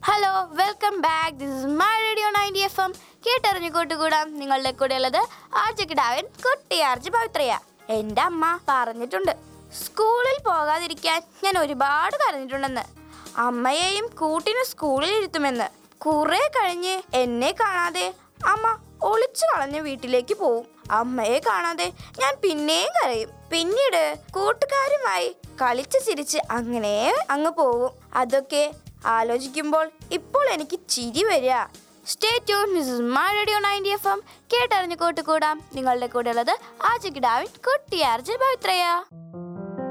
hello welcome back this is my radio ninety F M കേട്ടറിഞ്ഞു കൂട്ടുകൂടാം നിങ്ങളുടെ കൂടെ ഉള്ളത് ആർജക്കിടാവൻ കുട്ടി ആർജ് പവിത്രയ എൻ്റെ അമ്മ പറഞ്ഞിട്ടുണ്ട് സ്കൂളിൽ പോകാതിരിക്കാൻ ഞാൻ ഒരുപാട് കരഞ്ഞിട്ടുണ്ടെന്ന് അമ്മയെയും കൂട്ടിന് സ്കൂളിൽ ഇരുത്തുമെന്ന് കുറെ കഴിഞ്ഞ് എന്നെ കാണാതെ അമ്മ ഒളിച്ചു കളഞ്ഞ് വീട്ടിലേക്ക് പോവും അമ്മയെ കാണാതെ ഞാൻ പിന്നെയും കരയും പിന്നീട് കൂട്ടുകാരുമായി കളിച്ച് ചിരിച്ച് അങ്ങനെ അങ്ങ് പോവും അതൊക്കെ ആലോചിക്കുമ്പോൾ ഇപ്പോൾ എനിക്ക് ചിരി വരിക stay tune misses my radio ninety F M കേട്ടറിഞ്ഞ് കൂട്ടുകൂടാം നിങ്ങളുടെ കൂടെ ഉള്ളത് ആജകിടാവിൻ കുട്ടിയാർജ് പവിത്രയ